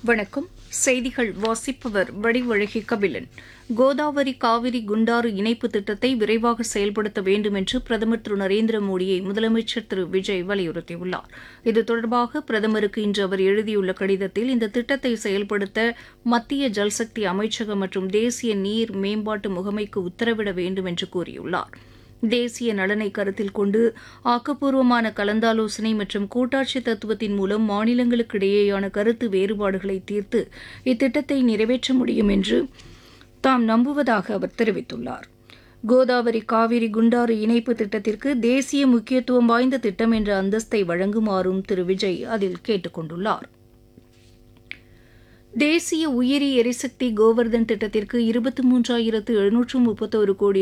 வணக்கம் செய்திகள் வாசிப்பவர் வடிவழகி கபிலன் கோதாவரி காவிரி குண்டாறு இணைப்பு திட்டத்தை விரைவாக செயல்படுத்த வேண்டும் என்று பிரதமர் திரு நரேந்திர மோடியை முதலமைச்சர் திரு விஜய் வலியுறுத்தியுள்ளார் இது தொடர்பாக பிரதமருக்கு இன்று அவர் எழுதியுள்ள கடிதத்தில் இந்த திட்டத்தை செயல்படுத்த மத்திய ஜல்சக்தி அமைச்சகம் மற்றும் தேசிய நீர் மேம்பாட்டு முகமைக்கு உத்தரவிட வேண்டும் என்று கூறியுள்ளார் தேசிய நலனை கருத்தில் கொண்டு ஆக்கப்பூர்வமான கலந்தாலோசனை மற்றும் கூட்டாட்சி தத்துவத்தின் மூலம் மாநிலங்களுக்கிடையேயான கருத்து வேறுபாடுகளை தீர்த்து இத்திட்டத்தை நிறைவேற்ற முடியும் என்று தாம் நம்புவதாக அவர் தெரிவித்துள்ளார் கோதாவரி காவிரி குண்டாறு இணைப்பு திட்டத்திற்கு தேசிய முக்கியத்துவம் வாய்ந்த திட்டம் என்ற அந்தஸ்தை வழங்குமாறும் திரு விஜய் அதில் கேட்டுக் கொண்டுள்ளார் தேசிய உயிரி எரிசக்தி கோவர்தன் திட்டத்திற்கு இருபத்தி மூன்றாயிரத்து எழுநூற்று முப்பத்தோரு கோடி